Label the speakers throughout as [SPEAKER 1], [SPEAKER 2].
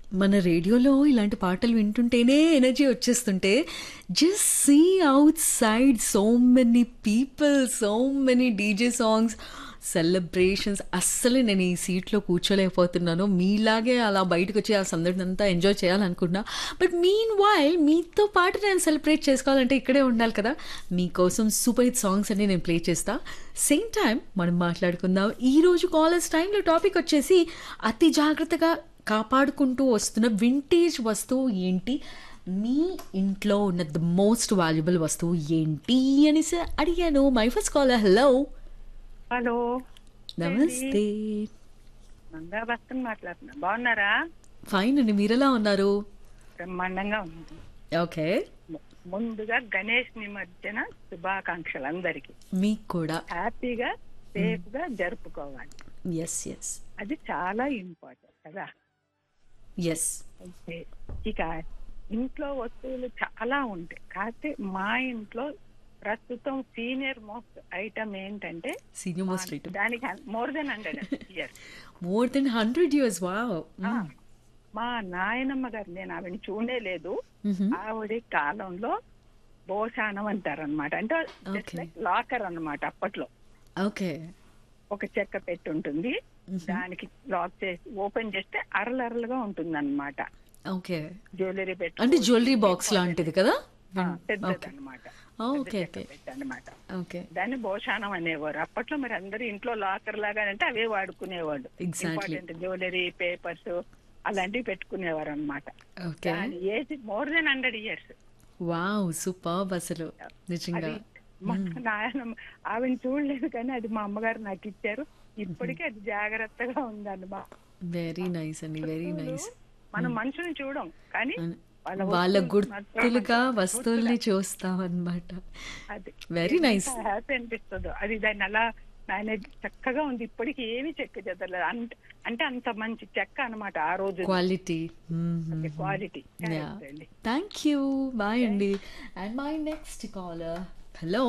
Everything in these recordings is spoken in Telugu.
[SPEAKER 1] మన రేడియోలో ఇలాంటి పాటలు వింటుంటేనే ఎనర్జీ వచ్చేస్తుంటే just see outside so many people so many DJ songs celebrations అస్సలు నేను ఈ సీట్లో కూర్చోలేకపోతున్నాను మీలాగే అలా బయటకు వచ్చి ఆ సందడిని అంతా ఎంజాయ్ చేయాలనుకున్నా బట్ మీన్ వైల్ మీతో పాటు నేను సెలబ్రేట్ చేసుకోవాలంటే ఇక్కడే ఉండాలి కదా మీకోసం సూపర్ హిట్ సాంగ్స్ అన్ని నేను ప్లే చేస్తా సేమ్ టైం మనం మాట్లాడుకుందాం ఈరోజు కాలేజ్ టైంలో టాపిక్ వచ్చేసి అతి జాగ్రత్తగా కాపాడుకుంటూ వస్తున్న వింటేజ్ వస్తువు ఏంటి మీ ఇంట్లో ఉన్న ద మోస్ట్ వాల్యుబుల్ వస్తువు ఏంటి అనేసి అడిగాను my first call hello
[SPEAKER 2] hello
[SPEAKER 1] నమస్తే
[SPEAKER 2] మంగా భక్తుని మాట్లాడుతున్నా బాగున్నారా
[SPEAKER 1] ఫైన్ అండి మీరెలా ఉన్నారు
[SPEAKER 2] బ్రహ్మాండంగా ఉంది
[SPEAKER 1] ఓకే
[SPEAKER 2] ము- ముందుగా గణేష్ నిమజ్జన శుభాకాంక్షలు అందరికి
[SPEAKER 1] మీకు కూడా
[SPEAKER 2] హ్యాపీగా సేఫ్ గా జరుపుకోవాలి
[SPEAKER 1] ఎస్ ఎస్
[SPEAKER 2] అది చాలా ఇంపార్టెంట్ కదా
[SPEAKER 1] ఎస్
[SPEAKER 2] అయితే ఇక ఇంట్లో వస్తువులు చాలా ఉంటాయి కాకపోతే మా ఇంట్లో ప్రస్తుతం సీనియర్ మోస్ట్ ఐటమ్ ఏంటంటే
[SPEAKER 1] సీనియర్ మోస్ట్ రైట్
[SPEAKER 2] దానికి more than hundred years
[SPEAKER 1] more than hundred years wow
[SPEAKER 2] మా నాయనమ్మ గారు నేను ఆవిడని చూడలేదు ఆవిడ కాలంలో బోసానం అంటారు అనమాట అంటే
[SPEAKER 1] Okay.
[SPEAKER 2] లాకర్ అన్నమాట అప్పట్లో
[SPEAKER 1] ఓకే
[SPEAKER 2] ఒక చెక్క పెట్టి ఉంటుంది దానికి లాక్ చేసి ఓపెన్ చేస్తే అరలరలుగా ఉంటుంది అనమాట
[SPEAKER 1] ఓకే
[SPEAKER 2] జ్యువెలరీ పెట్టి
[SPEAKER 1] అంటే జ్యువెలరీ బాక్స్ లాంటిది కదా
[SPEAKER 2] పెద్దది అనమాట
[SPEAKER 1] ఓకే ఓకే
[SPEAKER 2] అనమాట
[SPEAKER 1] ఓకే
[SPEAKER 2] దాన్ని భోషానం అనేవారు అప్పట్లో మరి అందరూ ఇంట్లో లాకర్ లాగా అంటే అవే వాడుకునేవాడు
[SPEAKER 1] Exactly.
[SPEAKER 2] ఇంపార్టెంట్ జ్యువెలరీ పేపర్స్ అలాంటివి పెట్టుకునేవారు అనమాట
[SPEAKER 1] ఓకే
[SPEAKER 2] దాని age more than hundred years
[SPEAKER 1] wow super అసలు నిజంగా
[SPEAKER 2] అది మా నాయన ఆవిడ చూడలేదు కానీ అది మా అమ్మగారు నాకు ఇచ్చారు ఇప్పటికీ అది జాగ్రత్తగా ఉందన్నమా
[SPEAKER 1] వెరీ నైస్ అండి వెరీ నైస్
[SPEAKER 2] మనం మనుషుని చూడం కానీ వాళ్ళ
[SPEAKER 1] వాళ్ళ
[SPEAKER 2] వస్తువులు మాత్రం
[SPEAKER 1] గుర్తులుగా వస్తువుల్ని చూస్తాం అన్నమాట
[SPEAKER 2] అది
[SPEAKER 1] వెరీ నైస్
[SPEAKER 2] హ్యాపీ అనిపిస్తుందో అది దాన్ని అలా మేనేజ్ చక్కగా ఉంది ఇప్పటికి ఏమి చెక్క చెదరలేదు అంత అంటే అంత మంచి చెక్క అన్నమాట ఆ రోజు
[SPEAKER 1] quality
[SPEAKER 2] quality
[SPEAKER 1] thank you bye అండి and my next caller hello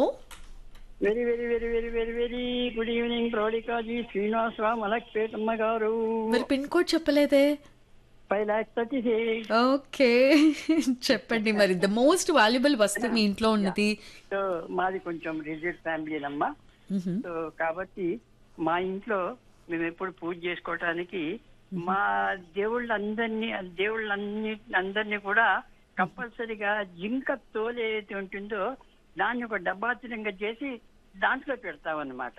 [SPEAKER 3] very very very very very very good evening ప్రౌఢికాజీ శ్రీనివాసరావు మలక్పేటమ్మ గారు
[SPEAKER 1] మరి పిన్ కోడ్ చెప్పలేదే
[SPEAKER 3] five lakhs thirty six
[SPEAKER 1] okay చెప్పండి మరి ద మోస్ట్ వాల్యుబుల్ వస్తువు మీ ఇంట్లో ఉన్నది
[SPEAKER 3] సో మాది కొంచెం రిజిడ్ ఫ్యామిలీనమ్మా సో కాబట్టి మా ఇంట్లో మేము ఎప్పుడు పూజ చేసుకోవటానికి మా దేవుళ్ళందరినీ దేవుళ్ళన్ని అందరినీ కూడా కంపల్సరీగా జింక తోలు ఏదైతే ఉంటుందో దాన్ని ఒక డబ్బాతిరంగా చేసి దాంట్లో పెడతామన్నమాట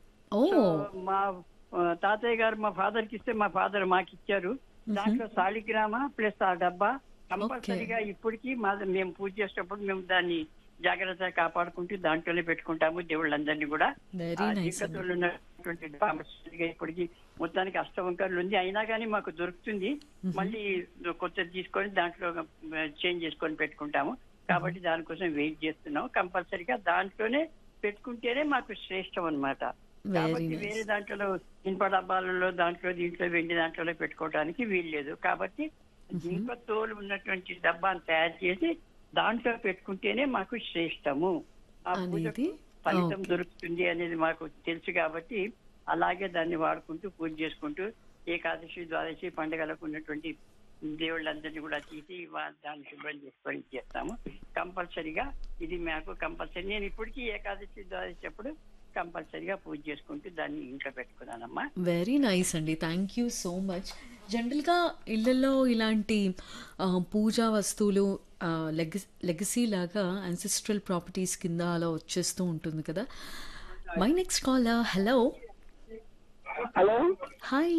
[SPEAKER 1] ఓ
[SPEAKER 3] సో మా ఆ, తాతయ్య గారు మా ఫాదర్ కి ఇస్తే మా ఫాదర్ మాకు ఇచ్చారు దాంట్లో సాలిగ్రామ ప్లస్ ఆ డబ్బా కంపల్సరీగా ఇప్పటికీ మా మేము పూజ చేసేటప్పుడు మేము దాన్ని జాగ్రత్తగా కాపాడుకుంటూ దాంట్లోనే పెట్టుకుంటాము దేవుళ్ళందరినీ కూడా
[SPEAKER 1] వెరీ
[SPEAKER 3] ఆ
[SPEAKER 1] నైస్
[SPEAKER 3] జింకతోళ్ళు ఉన్నటువంటి డబ్బా కంపల్సరీగా ఇప్పటికి మొత్తానికి అష్టవంకర్లు ఉంది అయినా కానీ మాకు దొరుకుతుంది మళ్ళీ కొత్తది తీసుకొని దాంట్లో చేంజ్ చేసుకొని పెట్టుకుంటాము కాబట్టి దానికోసం వెయిట్ చేస్తున్నాం కంపల్సరీగా దాంట్లోనే పెట్టుకుంటేనే మాకు శ్రేష్టం అన్నమాట
[SPEAKER 1] వెరీ
[SPEAKER 3] కాబట్టి వేరే దాంట్లో ఇనుప డబ్బాలలో దాంట్లో దీంట్లో వెండి దాంట్లో పెట్టుకోవడానికి వీలు లేదు కాబట్టి ఇనుప తోలు ఉన్నటువంటి డబ్బాను తయారు చేసి దాంట్లో పెట్టుకుంటేనే మాకు శ్రేష్టము ఆ పూజకు
[SPEAKER 1] అనేది
[SPEAKER 3] ఫలితం దొరుకుతుంది అనేది మాకు తెలుసు కాబట్టి అలాగే దాన్ని వాడుకుంటూ పూజ చేసుకుంటూ ఏకాదశి ద్వాదశి పండుగలకు ఉన్నటువంటి దేవుళ్ళందరినీ కూడా తీసి వా- దాన్ని శుభ్రం చేసుకొని చేస్తాము కంపల్సరీగా ఇది మాకు కంపల్సరీ నేను ఇప్పటికీ ఏకాదశి ద్వాదశి అప్పుడు కంపల్సరీగా పూజ చేసుకుంటూ దాన్ని ఇంట్లో పెట్టుకున్నానమ్మా
[SPEAKER 1] వెరీ నైస్ అండి థ్యాంక్ యూ సో మచ్ జనరల్గా ఇళ్ళల్లో ఇలాంటి ఆ, పూజా వస్తువులు లెగసీ లాగా అన్సెస్ట్రల్ ప్రాపర్టీస్ కింద అలా వచ్చేస్తూ ఉంటుంది కదా my next call hello
[SPEAKER 4] hello
[SPEAKER 1] hi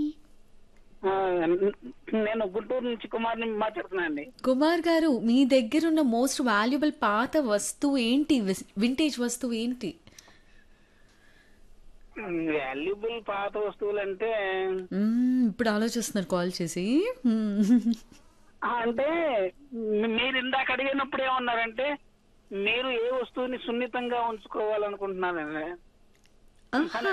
[SPEAKER 4] ఆ, నేను గుంటూరు నుంచి కుమార్ని మాట్లాడుతున్నా అండి
[SPEAKER 1] కుమార్ గారు మీ దగ్గర ఉన్న మోస్ట్ వాల్యుబుల్ పాత వస్తువు ఏంటి వింటేజ్ వస్తువు ఏంటి
[SPEAKER 4] వాల్యుబుల్ పాత వస్తువులు అంటే
[SPEAKER 1] మ్మ్, ఇప్పుడు ఆలోచిస్తున్నారు కాల్ చేసి మ్మ్.
[SPEAKER 4] ఆ, అంటే మీ- మీరు ఇందాక అడిగినప్పుడు ఏమన్నారంటే మీరు ఏ వస్తువుని సున్నితంగా ఉంచుకోవాలనుకుంటున్నారండి
[SPEAKER 1] ఆహా